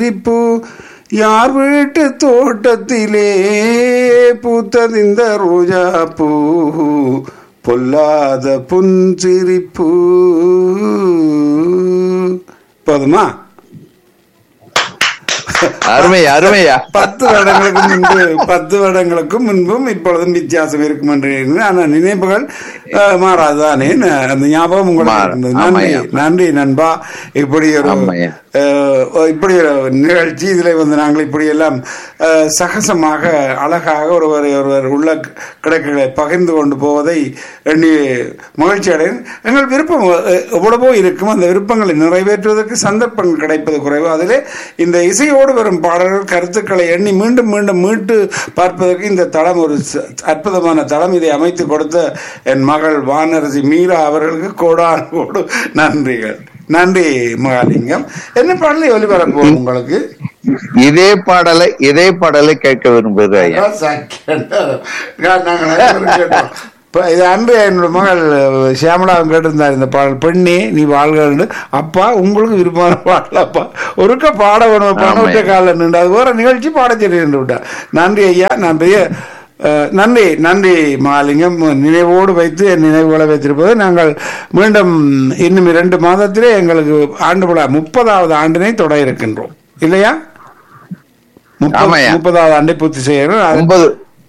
பூ யார் வீட்டு தோட்டத்திலே பூத்ததிந்த ரோஜா பூ பொல்லாத புன்சிரிப்பு போதுமா அருமை அருமையா பத்து வருடங்களுக்கு முன்பு பத்து வருடங்களுக்கு முன்பும் இப்பொழுதும் வித்தியாசம் இருக்கும் என்று எண்ணுகிறேன். ஆனால் நினைப்புகள் அஹ், மாறாதுதானே ந- அந்த ஞாபகம் உங்களுக்கு மாறா- இருந்தது. நன்றி ஆமாய்யா. நன்றி நண்பா இப்படி ஒரு ஆமாய்யா. அஹ், இப்படி ஒரு நிகழ்ச்சி இதில் வந்து நாங்கள் இப்படி எல்லாம் அஹ், சகசமாக அழகாக ஒருவர் ஒருவர் உள்ள கிடக்குகளை பகிர்ந்து கொண்டு போவதை எண்ணி மகிழ்ச்சி அடைகிறேன் எங்கள் விருப்பம் அஹ், எவ்வளவோ இருக்கும் அந்த விருப்பங்களை நிறைவேற்றுவதற்கு சந்தர்ப்பங்கள் கிடைப்பது குறைவு அதிலே இந்த இசையோடு வரும் பாடல்கள் கருத்துக்களை எண்ணி மீண்டும் மீண்டும் மீட்டு பார்ப்பதற்கு இந்த தளம் ஒரு ச- அற்புதமான தளம் இதை அமைத்து கொடுத்த என் மகள் வானரசி மீரா அவர்களுக்கு கோடான கோடு நன்றிகள் நன்றி மகாலிங்கம் என்ன பாடலை ஒலிபரப்போம் உங்களுக்கு இதே பாடலை இதே பாடலை கேட்க விரும்புகிறேன் ஐயா அதான் second. நாங்கள் அனைவரும் கேட்டோம். இப்ப இது அன்று என்னோட மகள் சியாமலா கேட்டிருந்தார் இந்த பாடல் பெண்ணே நீ வாழ்கன்னு அப்பா உங்களுக்கு விருப்பமான பாடல் அப்பா ஒருக்க பாட வேணும் ஆமாம். ஒற்றை காலில் நின்று அது வேற நிகழ்ச்சி பாட சொல்லி நின்று விட்டார் நன்றி ஐயா நான் பெரிய அஹ், நன்றி நன்றி மாலிங்கம் நினைவோடு வைத்து என் நினைவுகளை வைத்திருப்பது நாங்கள் மீண்டும் இன்னும் இரண்டு மாதத்திலே எங்களுக்கு ஆண்டு விழா முப்பதாவது ஆண்டினை தொட இருக்கின்றோம் இல்லையா முப்பது- ஆமாய்யா. முப்பதாவது ஆண்டை பூர்த்தி செய்யணும் அது- ஒன்பது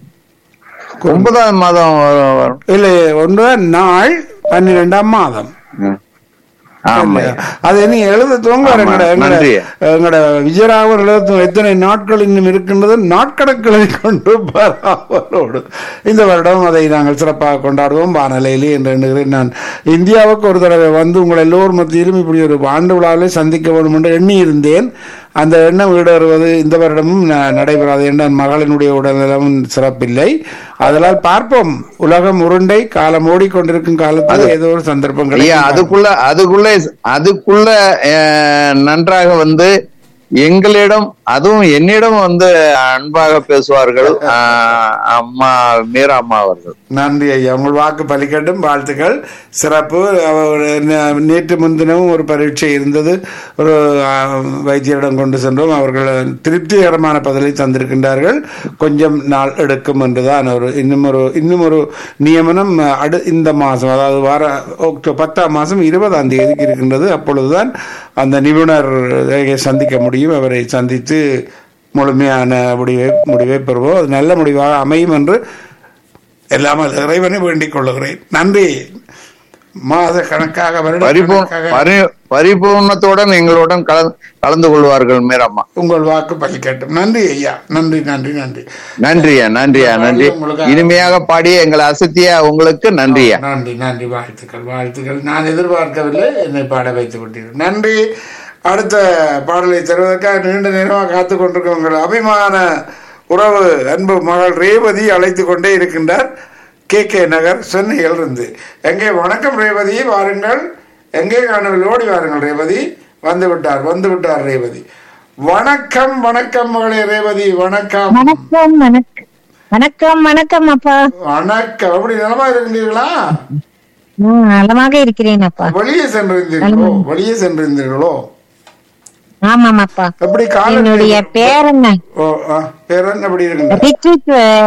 ஒன்பதாம் மாதம் வரும், வரும். இல்லை ஒன்றுதான் நாள் பன்னிரெண்டாம் மாதம் ம். ஆமாய்யா அது நீ எழுத துவங்க ஆமா, எங்கட எங்கட நன்றி. எங்கட விஜயராகவன் எழுத துவங்க. எத்தனை நாட்கள் இன்னும் இருக்கின்றது நாட்கணக்கில் கொண்டு பராவலோடு இந்த வருடம் அதை நாங்கள் சிறப்பாக கொண்டாடுவோம் வானலையிலே என்று எண்ணுகிறேன் நான் இந்தியாவுக்கு ஒரு தடவை வந்து உங்கள் எல்லோர் மத்தியிலும் இப்படி ஒரு ஆண்டு விழாவிலே சந்திக்க வேண்டும் என்று எண்ணி இருந்தேன் அந்த எண்ணம் ஈடேறுவது இந்த வருடமும் ந- நடைபெறாது என்ற மகளினுடைய உடல்நலமும் சிறப்பில்லை அதனால் பார்ப்போம் உலகம் உருண்டை காலம் ஓடிக்கொண்டிருக்கும் காலத்தில் ஏதோ ஒரு சந்தர்ப்பம் ஐயா கிடைக்கும். அதுக்குள்ள அதுக்குள்ள அதுக்குள்ள அஹ், நன்றாக வந்து எங்களிடம் அதுவும் என்னிடம் வந்து அன்பாக பேசுவார்கள் அஹ், அம்மா மீரா அம்மா அவர்கள் நன்றி ஐயா உங்கள் வாக்கு பலிக்கட்டும் வாழ்த்துக்கள் சிறப்பு அவர் நே- நேற்று முன்தினமும் ஒரு பரீட்சை இருந்தது ஒரு ஆ, வைத்தியரிடம் கொண்டு சென்றோம் அவர்கள் திருப்திகரமான பதிலை தந்திருக்கின்றார்கள் கொஞ்சம் நாள் எடுக்கும் என்றுதான் ஒரு இன்னும் ஒரு இன்னும் ஒரு நியமனம் அடு இந்த மாதம் அதாவது வார அக்டோபர் பத்தாம் மாதம் இருபதாம் தேதிக்கு இருக்கின்றது அப்பொழுதுதான் அந்த நிபுணர் சந்திக்க முடியும் அவரை சந்தித்து முழுமையான முடிவை முடிவை பெறுவோம் அது நல்ல முடிவாக அமையும் என்று எல்லாமல் இறைவனை வேண்டிக் கொள்ளுகிறேன் நன்றி மாத கணக்காக வருட பரிபூர்ண கணக்காக பரி- பரிபூர்ணத்துடன் எங்களுடன் கலந்து கலந்து கொள்வார்கள் மீரம்மா உங்கள் வாக்கு பலிக்கட்டும் நன்றி ஐயா நன்றி நன்றி நன்றி நன்றியா நன்றியா நன்றி இனிமையாக பாடிய எங்களை அசத்திய உங்களுக்கு நன்றியா நன்றி நன்றி வாழ்த்துக்கள் வாழ்த்துக்கள் நான் எதிர்பார்க்கவில்லை என்னை பாட வைத்துக் கொண்டீர்கள் நன்றி அடுத்த பாடலை தருவதற்காக நீண்ட நேரமாக காத்துக் கொண்டிருக்கும் உங்கள் அபிமான உறவு அன்பு மகள் ரேவதி அழைத்து கொண்டே இருக்கின்றார் கே கே நகர் சென்னையில் இருந்து எங்கே வணக்கம் ரேவதி வாருங்கள் எங்கே காணவில்லை ஓடி வாருங்கள் ரேவதி வந்து விட்டார் வந்து விட்டார் ரேவதி வணக்கம் வணக்கம் மகளே ரேவதி வணக்கம் வணக்கம் வணக்கம் வணக்கம் வணக்கம் அப்பா வணக்கம் அப்படி நலமா இருக்கின்றீர்களா ம், நலமாக இருக்கிறேன் அப்பா வெளியே சென்றிருந்தீர்களோ வெளியே சென்றிருந்தீர்களோ ஆமாம் அப்பா எப்படி என்னுடைய கால பேரன் ஓ ஆ, பேரன் எப்படி இருக்கின்ற ரித்விக்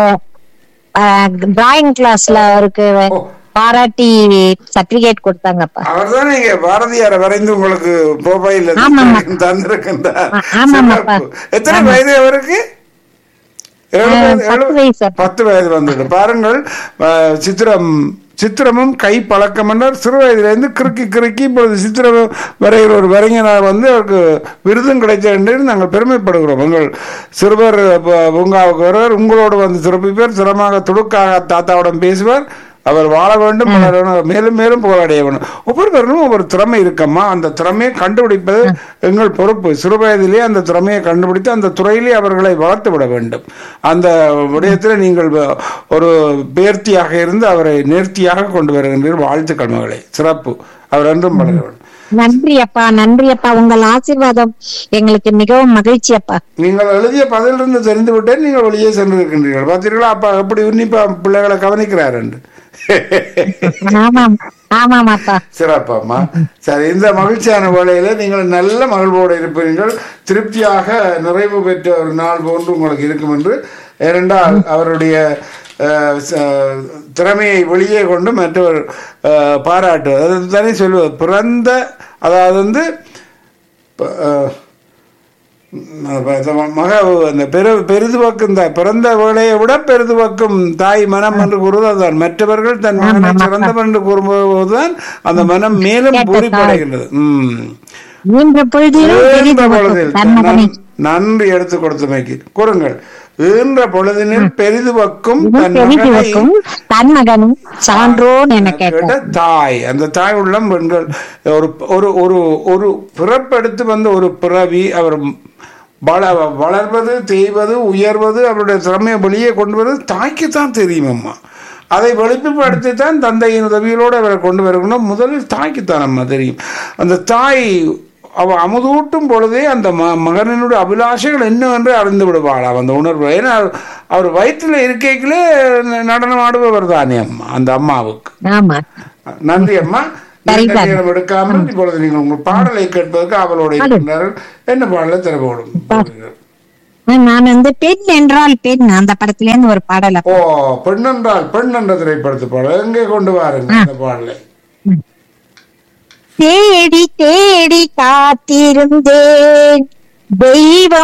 டிராயிங் கிளாஸ்ல அவருக்கு ஓ. பாராட்டி சர்டிபிகேட் கொடுத்தாங்கப்பா அவர் தான் நீங்க பாரதியாரை வரைந்து உங்களுக்கு ப்ரொஃபைல் ஆமாம். தந்திருக்கின்றார் ஆ, ஆமாம் அப்பா. சிறப்பு. எத்தனை வயது அவருக்கு ஏழு ஆ, வயது- பத்து ஏழு- வயசு அப்பா. பத்து வயது வந்துட்டு பாருங்கள் ஆ, சித்திரம் சித்திரமும் கை பழக்கம் என்றால் சிறு வயதிலிருந்து கிறுக்கி கிறுக்கி இப்பொழுது சித்திரம் வரைகிற ஒரு வரைஞராக வந்து அவருக்கு விருதும் கிடைத்த என்று நாங்கள் பெருமைப்படுகிறோம் உங்கள் சிறுவர் ப- பூங்காவுக்கு வருவார் உங்களோடு வந்து சிறப்பிப்பார் சிரமமாக துடுக்காக தாத்தாவுடன் பேசுவார் அவர் வாழ வேண்டும் வளர வேண்டும், மேலும் மேலும் புகழடைய வேண்டும் ஒவ்வொருவரும் ஒவ்வொரு திறமை இருக்கம்மா அந்த திறமையை கண்டுபிடிப்பது எங்கள் பொறுப்பு சிறு வயதிலே அந்த திறமையை கண்டுபிடித்து அந்த துறையிலே அவர்களை வளர்த்து விட வேண்டும் அந்த விடயத்தில் நீங்கள் வ- ஒரு பேர்த்தியாக இருந்து அவரை நேர்த்தியாக கொண்டு வருகின்றீர்கள் வாழ்த்துக்கள் மகளே சிறப்பு அவர் என்றும் வளர வேண்டும் நன்றி அப்பா நன்றி அப்பா உங்கள் ஆசீர்வாதம் எங்களுக்கு மிகவும் மகிழ்ச்சி அப்பா நீங்கள் எழுதிய பதிலிருந்து தெரிந்து விட்டேன் நீங்கள் வெளியே சென்றிருக்கின்றீர்கள் பார்த்தீர்களா அப்பா எப்படி உன்னிப்பா பிள்ளைகளை கவனிக்கிறார் என்று ஆமாம் ஆமாம் அப்பா சிறப்பம்மா சரி இந்த மகிழ்ச்சியான வேளையில நீங்கள் நல்ல மகிழ்வோடு இருப்பீர்கள் திருப்தியாக நிறைவு பெற்ற ஒரு நாள் போன்று உங்களுக்கு இருக்கும் என்று ஏனென்றால் அவருடைய அஹ், ச- திறமையை வெளியே கொண்டு மற்றவர் அஹ், பாராட்டுவது அது தானே சொல்லுவது பிறந்த அதாவது வந்து ப- அஹ், மக அந்த பெரு பெரிதுவக்கும் தாய் பிறந்த வேலையை விட பெரிதுவக்கும் தாய் மனம் என்று கூறுவதுதான் மற்றவர்கள் தன் மகனை சிறந்தவன் என்று கூறும்போதுதான் அந்த மனம் மேலும் பூரிப்படைகின்றது உம் ஈன்ற பொழுதிலும் ஈன்ற பெரிது பொழுதில் தன் மகனை நன்- நன்றி எடுத்து கொடுத்தமைக்கு கூறுங்கள் ஈன்ற பொழுதினில் பெரிதுவக்கும் தன் பெரிது மகனை வைக்கும் தன் மகனும் சான்றோன் என கேட்டார் கேட்ட தாய் அந்த தாய் உள்ளம் பெண்கள் ஒரு ஒரு ஒரு ஒரு பிறப்பெடுத்து வந்த ஒரு பிறவி அவர் வள வளர்வது தேய்வது உயர்வது அவருடைய திறமையை வெளியே கொண்டு வருவது தாய்க்கு தான் தெரியும் அம்மா அதை வெளிப்படுத்தி தான் தந்தையின் உதவியோடு அவரை கொண்டு வரணும் முதலில் தாய்க்குத்தான் அம்மா தெரியும் அந்த தாய் அவ அமுதூட்டும் பொழுதே அந்த ம மகனினுடைய அபிலாஷைகள் என்னவென்று அறிந்து விடுவாள் அந்த உணர்வு ஏன்னா அவர் வயிற்றில் இருக்கைகளே நடனம் ஆடுபவர் தானே அம்மா அந்த அம்மாவுக்கு ஆமா நன்றி அம்மா சரி, நீண்ட சார். நேரம் எடுக்காமல் இப்பொழுது நீங்கள் உங்கள் பாடலை கேட்பதற்கு அவளோடு இருக்கின்றார்கள் என்ன பாடலை திறப்போடும் நான் வந்து பெண் என்றால் பெண் அந்த படத்துல இருந்து ஒரு பாடல ஓ பெண் என்றால் பெண் என்ற திரைப்படத்து பாடல் எங்கே கொண்டு வாருங்க அந்த பாடலை தேடி தேடி காத்திருந்தேன் தெய்வம்